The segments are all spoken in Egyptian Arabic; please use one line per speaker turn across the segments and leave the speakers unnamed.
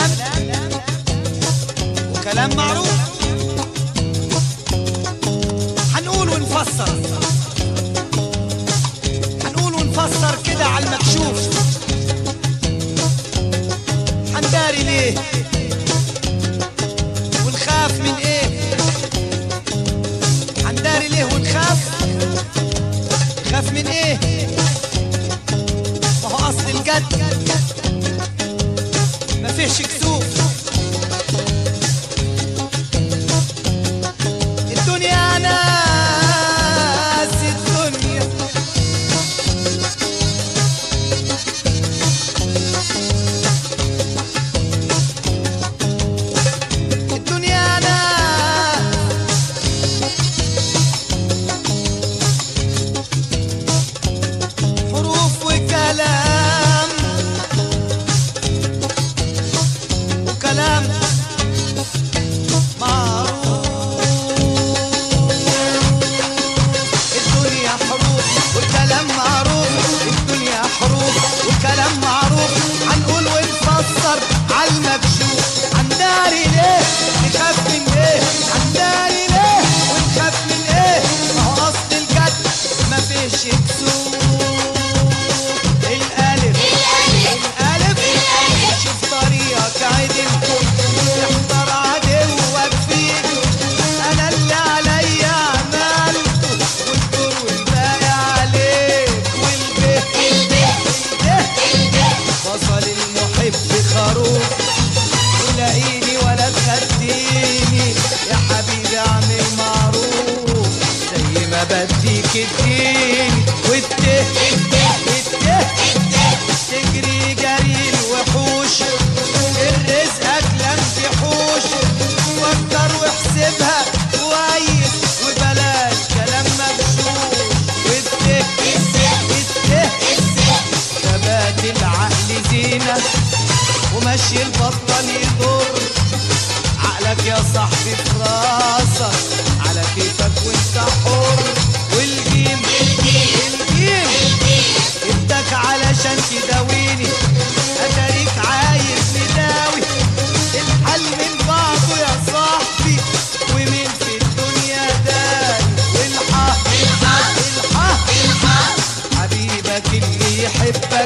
كلام وكلام معروف هنقول ونفسر هنقول ونفسر كده على المكشوف هنداري ليه ونخاف من ايه هنداري ليه ونخاف نخاف من ايه ما هو اصل الجد ما فيهش كسوف الدنيا ناس الدنيا الدنيا ناس حروف وكلام وكلام معروف الدنيا حروف والكلام معروف الدنيا حروف والكلام معروف هنقول ونفسر على المكشوف هنداري ليه نخاف من ايه هنداري ليه ونخاف من ايه ما هو اصل الجد ما فيش كسوف الالف الالف شوف طريقك عدل تحضر عدوك فيك انا اللي عليا عملته والدور والباقي عليك والبه البه وصل المحب خروف ولاقيني ولا تخديني يا حبيبي اعمل معروف زي ما بديك اديني والته الته تجري جري الوحوش الرزقك لم تحوش فكر واحسبها كويس وبلاش كلام مغشوش والته الته ثبات العقل زينة ومشي البطل يضر عقلك يا صاحبي في راسك على كيفك وانت حر والجيم الجيم ادك علشان تداويني اتاريك عايز نداوي الحل من بعضه يا صاحبي ومين في الدنيا داي والحق الحق الحق حبيبك اللي يحبك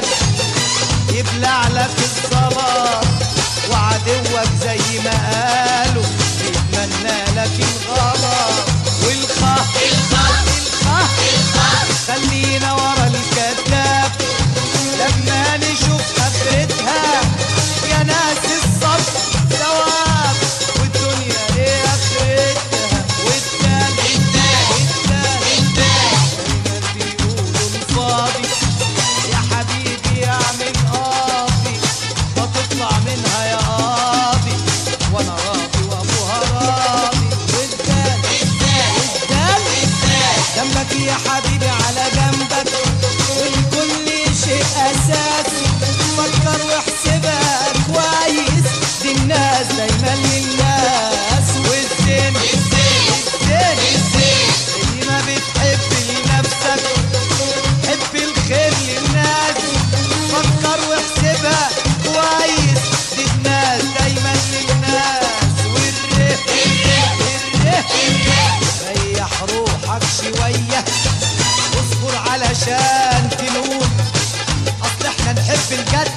يبلع لك الصلاة وعدوك زي ما قالوا يتمنى لك الغلط والخه الخه الخه خلينا ورا الكذاب لما نشوف اخرتها يا ناس الصف ثواب والدنيا ايه اخرتها والتاني التاني التاني بيقولوا الفاضي يا حبيبي اعمل قاضي ما تطلع منها يا قاضي وانا راضي وابوها راضي والدال الدال جنبك يا حبيبي على جنبك والكل شيء اساسي فكر واحسبها كويس دي الناس دايما للناس والزين الزين الزين اللي ما بتحب لنفسك حب الخير للناس فكر واحسبها كويس دي الناس دايما للناس والره الره الره ريح روحك شوية واصبر علشان تنوم اصل احنا نحب الجد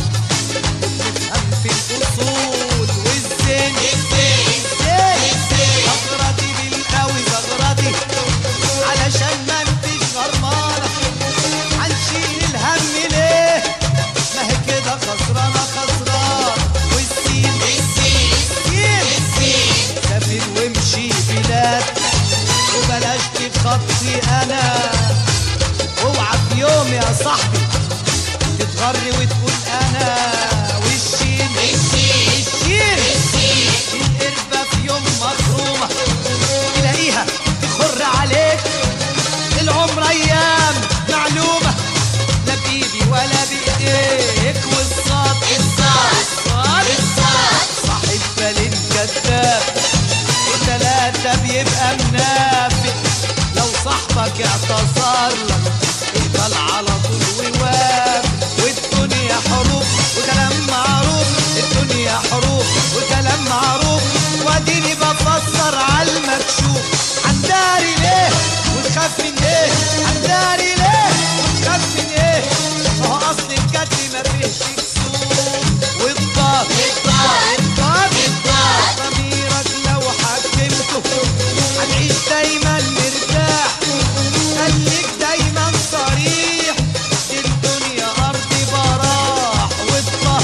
نفهم في الاصول والزين الزين الزين زغرتي بالقوي زغرتي علشان ما انتش غرمانة هنشيل الهم ليه ما هي كده خسرانة خسران والسين السين السين سافر وامشي بلاد وبلاش تخطي انا اوعى في يوم يا صاحبي تتغر وتقول انا والشين الشين الشين القربة في يوم مخرومة تلاقيها تخر عليك العمر ايام معلومة لا بايدي ولا بايديك والصاد الصاد الصاد الصاد صاحب بالين كذاب وثلاثة بيبقى منافق لو صاحبك اعتذر لك اقبل على طول ووافق والدنيا حروف وكلام معروف الدنيا الدنيا حروب وكلام معروف واديني بفسر على المكشوف عنداري ليه وتخاف من ايه عنداري ليه وتخاف من ايه ما هو اصل الجد ما فيهش كسوف والضاد الضاد الضاد ضميرك لو حكمته هتعيش دايما مرتاح خليك دايما صريح دي الدنيا ارض براح والطه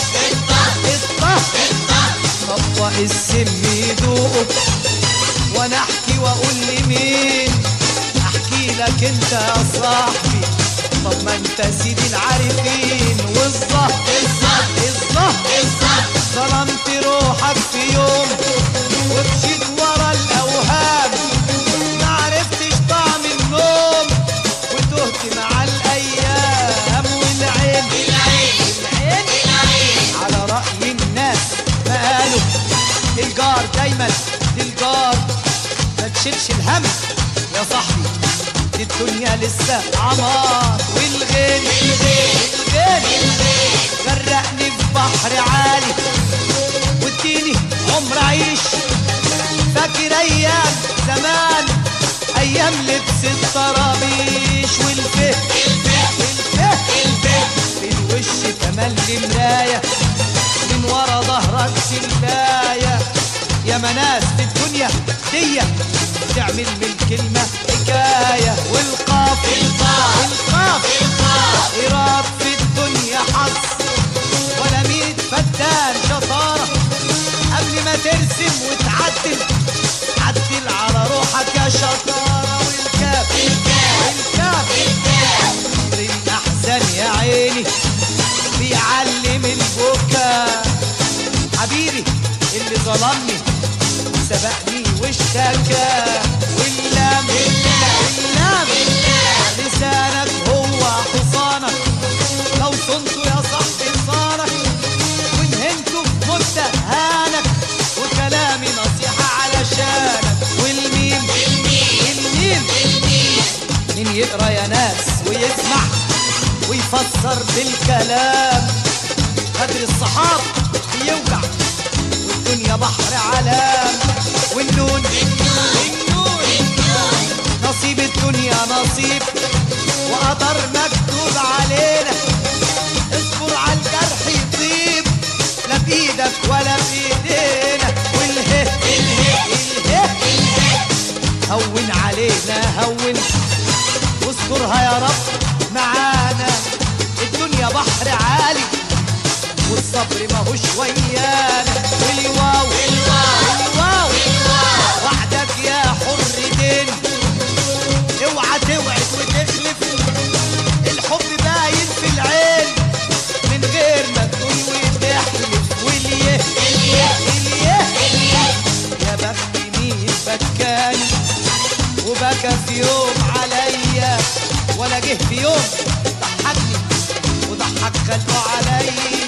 الطه طبق السم يدوق وانا احكي واقول لمين احكي لك انت يا صاحبي طب ما انت سيد العارفين والظهر الظهر الظهر ظلمت روحك في يوم ومشيت ورا الاوهام ما عرفتش طعم النوم وتهت مع الايام والعين العين على رأي الناس ما قالوا الجار دايما للجار ما تشيلش الهم يا صاحبي دي الدنيا لسه عمار والغين الغين غرقني في بحر عالي واديني عمر عيش فاكر ايام زمان ايام لبس الطرابيش والفه الفه في الوش كمان مراية من ورا ظهرك سلاية يا مناس في الدنيا دي تعمل من الكلمة حكاية والقاف القاف إيراد في الدنيا حظ ولا ميت فتان شطارة قبل ما ترسم وتعدل عدل على روحك يا شطارة والكاف والكاف عمر الأحزان يا عيني بيعلم البكاء حبيبي اللي ظلمني سبقني واشتكى واللام واللام لسانك هو حصانك لو صنته يا صاحبي صانك وانهنته متهانك وكلامي نصيحة علشانك والميم الميم مين يقرا يا ناس ويسمع ويفسر بالكلام قدر الصحاب بيوجع والدنيا بحر علام والنون النون نصيب الدنيا نصيب وقدر مكتوب علينا اصبر على الجرح يطيب لا بايدك ولا بايدينا والهه الهه الهه هون علينا هون واسترها يا رب معانا الدنيا بحر عالي والصبر ماهوش ويانا والواو الواو وحدك يا حر دين اوعى توعد وتخلف الحب باين في العين من غير ما تقول وتحلف واليه اليه يا بخت مين بكاني وبكى في يوم عليا ولا جه في يوم ضحكني وضحك خلقه عليا